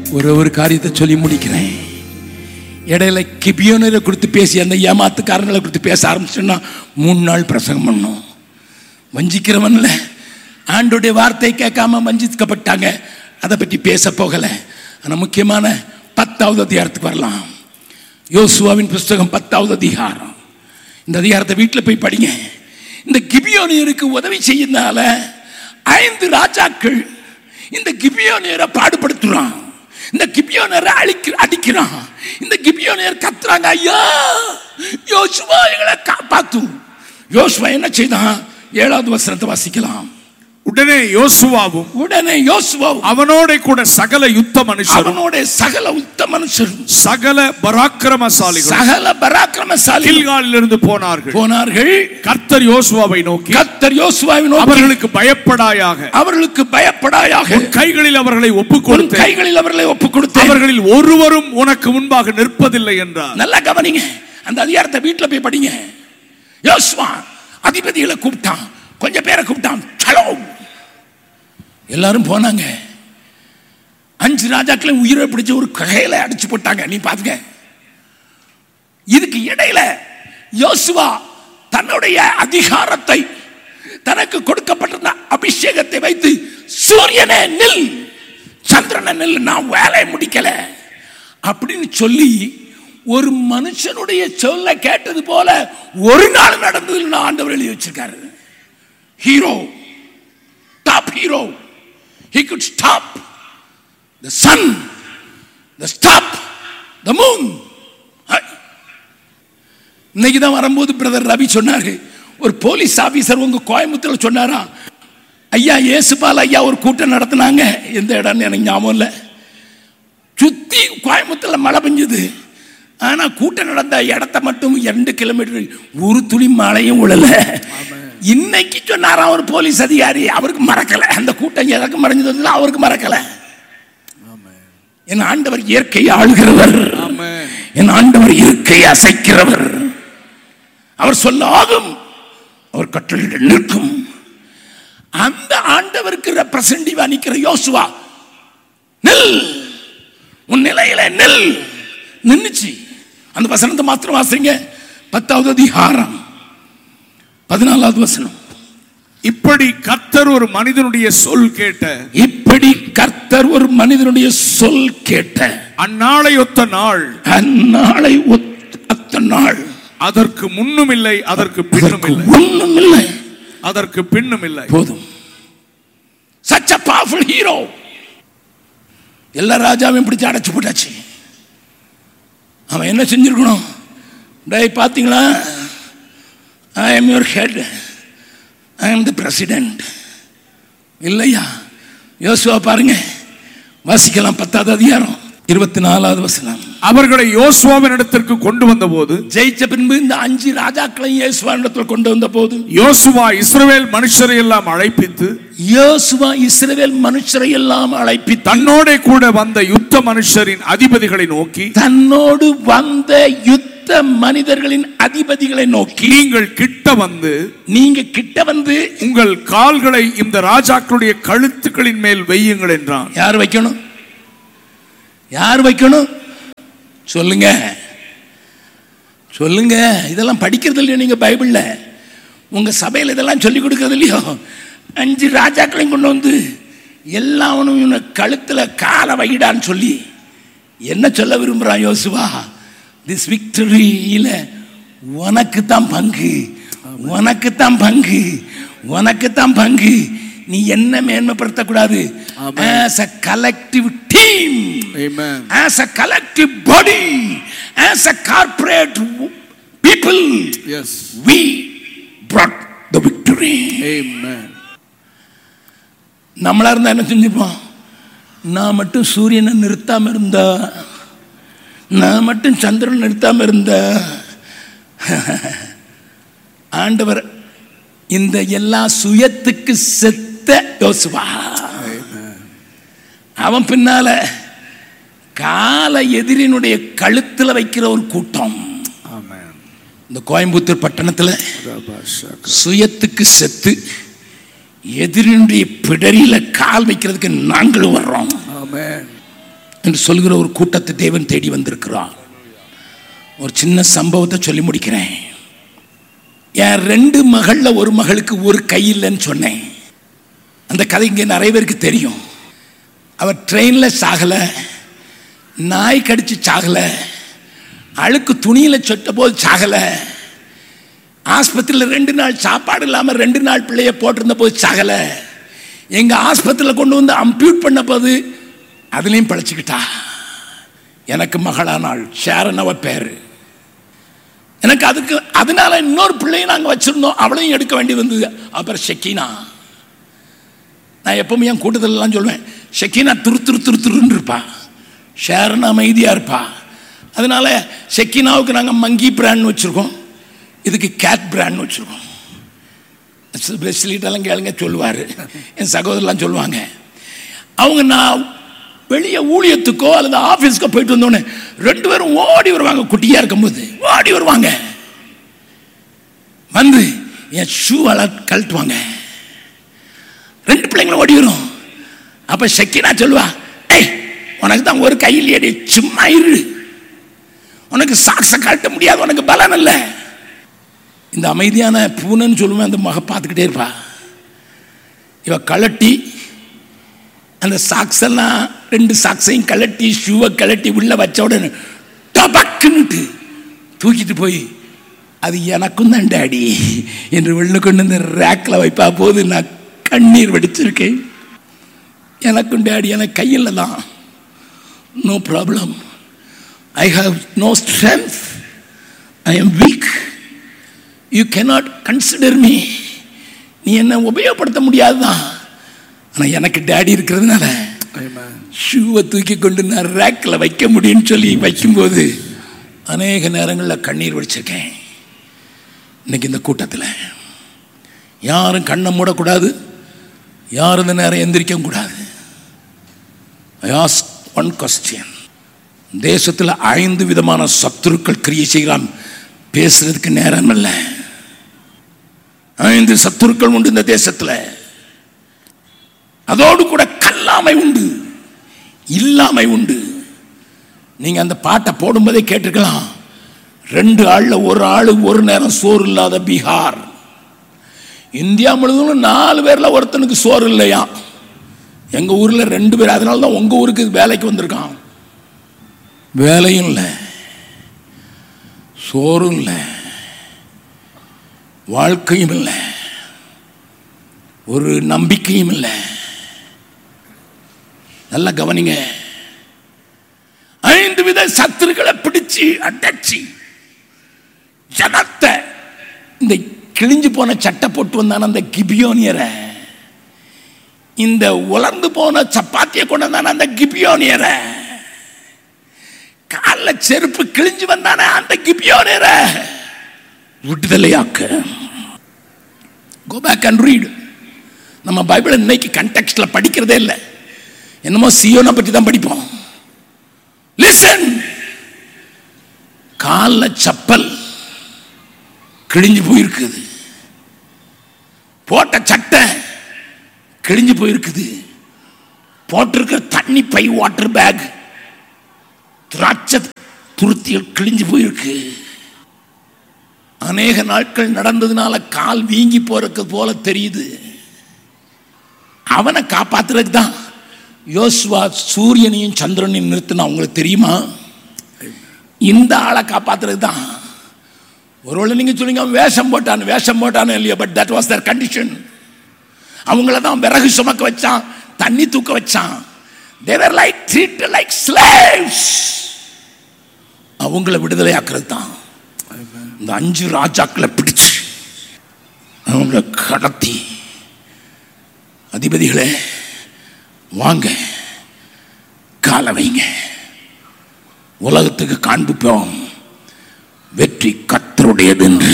ஒரு ஒரு காரியத்தை சொல்லி முடிக்கிறேன் இடையில கிபியோனரை கொடுத்து பேசி அந்த ஏமாத்துக்காரங்களை கொடுத்து பேச ஆரம்பிச்சோன்னா மூணு நாள் பிரசங்கம் பண்ணோம் வஞ்சிக்கிறவன்ல ஆண்டோடைய வார்த்தை கேட்காம வஞ்சிக்கப்பட்டாங்க அதை பற்றி பேச போகலை ஆனால் முக்கியமான பத்தாவது அதிகாரத்துக்கு வரலாம் யோசுவாவின் புஸ்தகம் பத்தாவது அதிகாரம் இந்த அதிகாரத்தை வீட்டில் போய் படிங்க இந்த கிபியோனியருக்கு உதவி செய்யறதுனால ஐந்து ராஜாக்கள் இந்த கிபியோனியரை பாடுபடுத்துறான் இந்த கிபியோனியரை அழிக்க அடிக்கிறான் இந்த கிபியோனியர் கத்துறாங்க ஐயா யோசுவா எங்களை காப்பாத்தும் யோசுவா என்ன செய்தான் ஏழாவது வசனத்தை வாசிக்கலாம் உடனே யோசுவாவும் உடனே யோசுவா அவனோட கூட சகல யுத்த மனுஷரும் அவனோட சகல உத்த மனுஷரும் சகல பராக்கிரமசாலிகள் சகல பராக்கிரமசாலி கில்காலிலிருந்து போனார்கள் போனார்கள் கர்த்தர் யோசுவாவை நோக்கி கர்த்தர் யோசுவாவை நோக்கி அவர்களுக்கு பயப்படாயாக அவர்களுக்கு பயப்படாயாக உன் கைகளில் அவர்களை ஒப்புக் உன் கொடுத்து கைகளில் அவர்களை ஒப்புக் கொடுத்து அவர்களில் ஒருவரும் உனக்கு முன்பாக நிற்பதில்லை என்றார் நல்லா கவனிங்க அந்த அதிகாரத்தை வீட்டுல போய் படிங்க யோசுவா அதிபதிகளை கூப்பிட்டான் கொஞ்சம் பேரை கூப்பிட்டான் சலோ எல்லாரும் போனாங்க அஞ்சு ராஜாக்களையும் உயிரை பிடிச்சு ஒரு கையில அடிச்சு போட்டாங்க நீ பாத்துக்க இதுக்கு இடையில யோசுவா தன்னுடைய அதிகாரத்தை தனக்கு கொடுக்கப்பட்டிருந்த அபிஷேகத்தை வைத்து சூரியனே நில் சந்திரனை நில் நான் வேலையை முடிக்கல அப்படின்னு சொல்லி ஒரு மனுஷனுடைய சொல்ல கேட்டது போல ஒரு நாள் நடந்தது ஆண்டவர் எழுதி வச்சிருக்காரு hero top hero he could stop the sun the stop the moon இன்னைக்கு தான் வரும்போது பிரதர் ரவி சொன்னாரு ஒரு போலீஸ் ஆபீசர் உங்க கோயம்புத்தூர்ல சொன்னாரா ஐயா இயேசுபால் ஐயா ஒரு கூட்டம் நடத்துனாங்க எந்த இடம்னு எனக்கு ஞாபகம் இல்லை சுத்தி கோயம்புத்தூர்ல மழை பெஞ்சது ஆனா கூட்டம் நடந்த இடத்த மட்டும் ரெண்டு கிலோமீட்டர் ஒரு துளி மழையும் விழல இன்னைக்கு சொன்னாராம் ஒரு போலீஸ் அதிகாரி அவருக்கு மறக்கல அந்த கூட்டம் எதற்கு மறைஞ்சது அவருக்கு மறக்கல என் ஆண்டவர் இயற்கையை ஆளுகிறவர் என் ஆண்டவர் இயற்கையை அசைக்கிறவர் அவர் சொல்ல ஆகும் அவர் கட்டளையிட நிற்கும் அந்த ஆண்டவருக்கு ரெப்ரசன்டிவா நிக்கிற யோசுவா நெல் உன் நிலையில நெல் நின்னுச்சு அந்த வசனத்தை மாத்திரம் வாசிங்க பத்தாவது அதிகாரம் பதினாலாவது வசனம் இப்படி கர்த்தர் ஒரு மனிதனுடைய சொல் கேட்ட இப்படி கர்த்தர் ஒரு மனிதனுடைய சொல் கேட்ட அந்நாளை ஒத்த நாள் அந்நாளை ஒத்த- அத்த நாள் அதற்கு முன்னும் இல்லை அதற்கு பின்னும் அதற்கு இல்லை ஒண்ணும் இல்லை அதற்கு பின்னும் இல்லை போதும் சச்ச பவர்ஃபுல் ஹீரோ எல்லா ராஜாவையும் பிடிச்சு அடைச்சு போட்டாச்சு அவன் என்ன செஞ்சிருக்கணும் டேய் பார்த்தீங்களா I am your head I am the president இல்லையா யோசுவா பாருங்க வாசிக்கலாம் பத்தாவது அதிகாரம் இருபத்தி நாலாவது வசனம் அவர்களை யோசுவாவின் இடத்திற்கு கொண்டு வந்தபோது ஜெயிச்ச பின்பு இந்த அஞ்சு ராஜாக்களையும் இயேசுவானிடத்தில் கொண்டு வந்த போது யோசுவா இஸ்ரவேல் மனுஷரை எல்லாம் அழைப்பித்து யோசுவா இஸ்ரவேல் மனுஷரை எல்லாம் அழைப்பித்தான் தன்னோட கூட வந்த யுத்த மனுஷரின் அதிபதிகளை நோக்கி தன்னோடு வந்த யுத்த மனிதர்களின் அதிபதிகளை நோக்கி நீங்கள் கிட்ட வந்து நீங்க கிட்ட வந்து உங்கள் கால்களை இந்த ராஜாக்களுடைய கழுத்துக்களின் மேல் வையுங்கள் என்றான் யார் வைக்கணும் யார் வைக்கணும் சொல்லுங்க சொல்லுங்க இதெல்லாம் படிக்கிறது இல்லையோ நீங்க பைபிள்ல உங்க சபையில் இதெல்லாம் சொல்லி கொடுக்கறது இல்லையோ அஞ்சு ராஜாக்களையும் கொண்டு வந்து எல்லாவனும் இவனை கழுத்துல காலை வைடான்னு சொல்லி என்ன சொல்ல விரும்புறான் யோசுவா திஸ் விக்டரியில உனக்கு தான் பங்கு உனக்கு தான் பங்கு உனக்கு தான் பங்கு நீ என்ன மேன்மைப்படுத்தக்கூடாது as a collective team as a collective body as a corporate w- people yes we brought the victory நம்மளா இருந்தா என்ன செஞ்சுப்போம் நான் மட்டும் சூரியனை நிறுத்தாம இருந்தா நான் மட்டும் சந்திரன் நிறுத்தாம இருந்தா ஆண்டவர் இந்த எல்லா சுயத்துக்கு செத்த யோசுவா அவன் பின்னால கால எதிரினுடைய கழுத்துல வைக்கிற ஒரு கூட்டம் இந்த கோயம்புத்தூர் பட்டணத்துல சுயத்துக்கு செத்து எதிரினுடைய பிடரியில கால் வைக்கிறதுக்கு நாங்களும் வர்றோம் என்று சொல்கிற ஒரு கூட்டத்தை தேவன் தேடி வந்திருக்கிறார் ஒரு சின்ன சம்பவத்தை சொல்லி முடிக்கிறேன் என் ரெண்டு மகளில் ஒரு மகளுக்கு ஒரு கை இல்லைன்னு சொன்னேன் அந்த கதை இங்கே நிறைய பேருக்கு தெரியும் அவர் ட்ரெயினில் சாகலை நாய் கடிச்சு சாகலை அழுக்கு துணியில் சொட்ட போது சாகலை ஆஸ்பத்திரியில் ரெண்டு நாள் சாப்பாடு இல்லாமல் ரெண்டு நாள் பிள்ளைய போட்டிருந்த போது சாகலை எங்கள் ஆஸ்பத்திரியில் கொண்டு வந்து அம்பியூட் பண்ண போது அதுலேயும் பழச்சிக்கிட்டா எனக்கு மகளானாள் ஷேரன் அவ பேர் எனக்கு அதுக்கு அதனால இன்னொரு பிள்ளையை நாங்கள் வச்சுருந்தோம் அவளையும் எடுக்க வேண்டியது வந்தது அப்புறம் ஷெக்கினா நான் எப்பவுமே என் கூட்டத்திலலாம் சொல்லுவேன் ஷெக்கினா துரு துரு துரு துருன்னு இருப்பா ஷேரன் அமைதியாக இருப்பா அதனால ஷெக்கினாவுக்கு நாங்கள் மங்கி பிராண்ட் வச்சுருக்கோம் இதுக்கு கேட் பிராண்ட் வச்சுருக்கோம் பிரஸ்லீட்டெல்லாம் கேளுங்க சொல்லுவார் என் சகோதரர்லாம் சொல்லுவாங்க அவங்க நான் வெளியே ஊழியத்துக்கோ அல்லது ஆஃபீஸ்க்கோ போயிட்டு வந்தோடனே ரெண்டு பேரும் ஓடி வருவாங்க குட்டியாக இருக்கும்போது ஓடி வருவாங்க வந்து என் ஷூ அல கழட்டுவாங்க ரெண்டு பிள்ளைங்களும் ஓடி வரும் அப்போ ஷக்கினா சொல்லுவா ஏய் உனக்கு தான் ஒரு கையில் ஏடி சும்மா இரு உனக்கு சாக்ஸை கழட்ட முடியாது உனக்கு பலன் இல்லை இந்த அமைதியான பூனைன்னு சொல்லுவேன் அந்த மக பார்த்துக்கிட்டே இருப்பா இவ கழட்டி அந்த சாக்ஸ் எல்லாம் ரெண்டு சாக்ஸையும் கழட்டி ஷூவை கழட்டி உள்ள வச்ச உடனே டபக்குன்னுட்டு தூக்கிட்டு போய் அது எனக்கும் தான் டேடி என்று வெளில கொண்டு வந்து ரேக்கில் வைப்பா போது நான் கண்ணீர் வடிச்சிருக்கேன் எனக்கும் டேடி எனக்கு கையில் தான் no problem I have no strength I am weak you cannot consider me நீ என்ன உபயோகப்படுத்த முடியாதுதான் ஆனால் எனக்கு டேடி இருக்கிறதுனால ஷூவை தூக்கி கொண்டு நான் ரேக்கில் வைக்க முடியும்னு சொல்லி வைக்கும்போது அநேக நேரங்களில் கண்ணீர் வடிச்சிருக்கேன் இன்னைக்கு இந்த கூட்டத்தில் யாரும் கண்ணை மூடக்கூடாது யாரும் இந்த நேரம் எந்திரிக்கவும் கூடாது ஐ ஆஸ்க் ஒன் கொஸ்டின் தேசத்தில் ஐந்து விதமான சத்துருக்கள் கிரியை செய்யலாம் பேசுறதுக்கு நேரம் இல்லை ஐந்து சத்துருக்கள் உண்டு இந்த தேசத்தில் அதோடு கூட கல்லாமை உண்டு இல்லாமை உண்டு நீங்க அந்த பாட்டை போடும்போதே கேட்டிருக்கலாம் ரெண்டு ஆள்ல ஒரு ஆளு ஒரு நேரம் சோறு இல்லாத பீகார் இந்தியா முழுவதும் நாலு பேர்ல ஒருத்தனுக்கு சோறு இல்லையா எங்க ஊர்ல ரெண்டு பேர் அதனால தான் உங்க ஊருக்கு வேலைக்கு வந்திருக்கான் வேலையும் இல்லை சோறும் இல்லை வாழ்க்கையும் இல்லை ஒரு நம்பிக்கையும் இல்லை நல்லா கவனிங்க ஐந்து வித சத்துருக்களை பிடிச்சு அடைச்சி ஜனத்தை இந்த கிழிஞ்சு போன சட்டை போட்டு வந்தான அந்த கிபியோனியரை இந்த உலர்ந்து போன சப்பாத்தியை கொண்டு வந்தான அந்த கிபியோனியரை காலில் செருப்பு கிழிஞ்சு வந்தானே அந்த கிபியோனியரை விடுதலையாக்க கோ பேக் அண்ட் ரீட் நம்ம பைபிள் இன்னைக்கு கண்டெக்ஸ்ட்ல படிக்கிறதே இல்லை என்னமோ சியோனை பற்றி தான் படிப்போம் லிசன் காலில் சப்பல் கிழிஞ்சு போயிருக்குது போட்ட சட்டை கிழிஞ்சு போயிருக்குது போட்டிருக்கிற தண்ணி பை வாட்டர் பேக் திராட்சை துருத்திகள் கிழிஞ்சு போயிருக்கு அநேக நாட்கள் நடந்ததுனால கால் வீங்கி போறதுக்கு போல தெரியுது அவனை காப்பாத்துறதுக்கு தான் யோசுவா சூரியனையும் சந்திரனையும் நிறுத்தினா உங்களுக்கு தெரியுமா இந்த ஆளை காப்பாத்துறதுக்கு தான் ஒருவேளை நீங்க சொல்லுங்க அவன் வேஷம் போட்டான் வேஷம் போட்டானு இல்லையா but that was their condition அவங்கள தான் விறகு சுமக்க வச்சான் தண்ணி தூக்க வச்சான் they were like treat like slaves அவங்கள விடுதலை ஆக்குறது தான் இந்த அஞ்சு ராஜாக்களை பிடிச்சு அவங்கள கடத்தி அதிபதிகளே வாங்க கால வைங்க உலகத்துக்கு காண்பிப்போம் வெற்றி கத்தருடையது என்று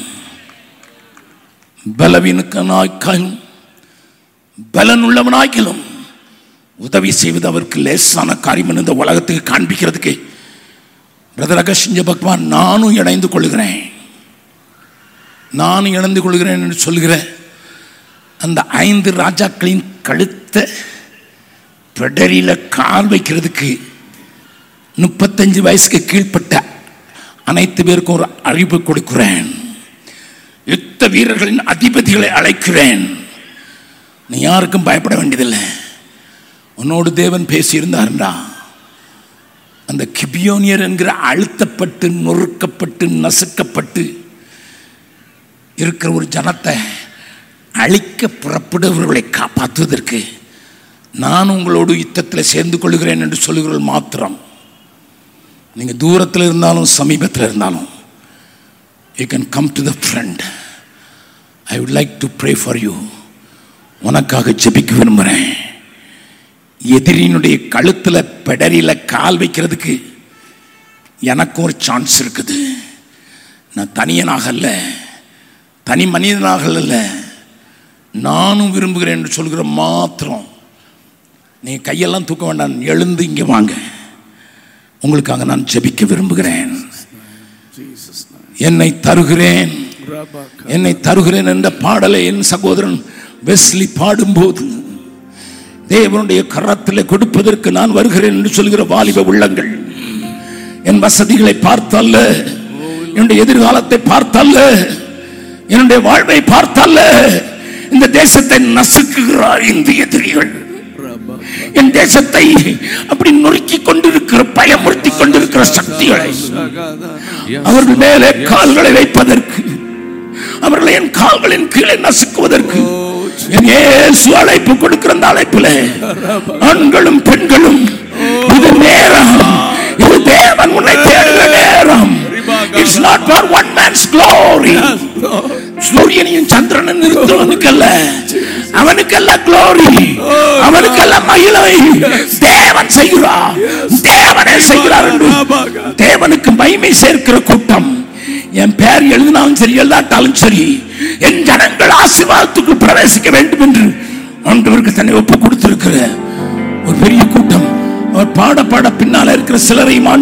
பலவீனக்கனாய்க்கும் பலன் உள்ளவனாய்க்கிலும் உதவி செய்வது அவருக்கு லேசான காரியம் இந்த உலகத்துக்கு காண்பிக்கிறதுக்கு பிரதர் அகசிஞ்ச பகவான் நானும் இணைந்து கொள்கிறேன் நானும் இணைந்து கொள்கிறேன் என்று சொல்கிற அந்த ஐந்து ராஜாக்களின் கழுத்தை பெடரியில் கால் வைக்கிறதுக்கு முப்பத்தஞ்சு வயசுக்கு கீழ்ப்பட்ட அனைத்து பேருக்கும் ஒரு அறிவு கொடுக்கிறேன் யுத்த வீரர்களின் அதிபதிகளை அழைக்கிறேன் நீ யாருக்கும் பயப்பட வேண்டியதில்லை உன்னோடு தேவன் பேசியிருந்தாருண்டா அந்த கிபியோனியர் என்கிற அழுத்தப்பட்டு நொறுக்கப்பட்டு நசுக்கப்பட்டு இருக்கிற ஒரு ஜனத்தை அழிக்க புறப்படுபவர்களை காப்பாற்றுவதற்கு நான் உங்களோடு யுத்தத்தில் சேர்ந்து கொள்கிறேன் என்று சொல்லுகிறவர்கள் மாத்திரம் நீங்கள் தூரத்தில் இருந்தாலும் சமீபத்தில் இருந்தாலும் you can come to the friend I would like to pray for you உனக்காக ஜெபிக்க விரும்புகிறேன் எதிரியினுடைய கழுத்தில் பெடரியில் கால் வைக்கிறதுக்கு எனக்கு ஒரு சான்ஸ் இருக்குது நான் தனியனாக அல்ல தனி மனிதனாக அல்ல நானும் விரும்புகிறேன் என்று சொல்கிற மாத்திரம் நீ கையெல்லாம் தூக்க வேண்டாம் எழுந்து இங்கே வாங்க உங்களுக்காக நான் ஜெபிக்க விரும்புகிறேன் என்னை தருகிறேன் என்னை தருகிறேன் என்ற பாடலை என் சகோதரன் வெஸ்லி பாடும்போது தேவனுடைய கரத்தில் கொடுப்பதற்கு நான் வருகிறேன் என்று சொல்கிற வாலிப உள்ளங்கள் என் வசதிகளை பார்த்தல்ல என்னுடைய எதிர்காலத்தை பார்த்தல்ல என்னுடைய வாழ்வை பார்த்தல்ல இந்த தேசத்தை நசுக்குகிறார் இந்த எதிரிகள் என் தேசத்தை அப்படி நொறுக்கி கொண்டிருக்கிற பயமுறுத்தி கொண்டிருக்கிற சக்திகளை அவர்கள் மேலே கால்களை வைப்பதற்கு அவர்களை என் கால்களின் கீழே நசுக்குவதற்கு என் இயேசு அழைப்பு கொடுக்கிற அந்த அழைப்பில் ஆண்களும் பெண்களும் இது நேரம் இது தேவன் உன்னை தேடுகிற நேரம் it's not for one man's glory சூரியனையும் சந்திரனும் நிறுத்துவனுக்கல்ல அவனுக்கல்ல க்ளோரி அவனுக்கல்ல மகிழை தேவன் செய்கிறார் தேவனே செய்கிறார் என்று தேவனுக்கு மகிமை சேர்க்கிற கூட்டம் என் பேர் எழுதினாலும் சரி எழுதாட்டாலும் சரி என் ஜனங்கள் ஆசீர்வாதத்துக்கு பிரவேசிக்க வேண்டும் என்று ஆண்டவருக்கு தன்னை ஒப்பு கொடுத்திருக்கிற ஒரு பெரிய கூட்டம் அவர் பாட பாட பின்னால இருக்கிற சிலரையும் ஆண்டவர்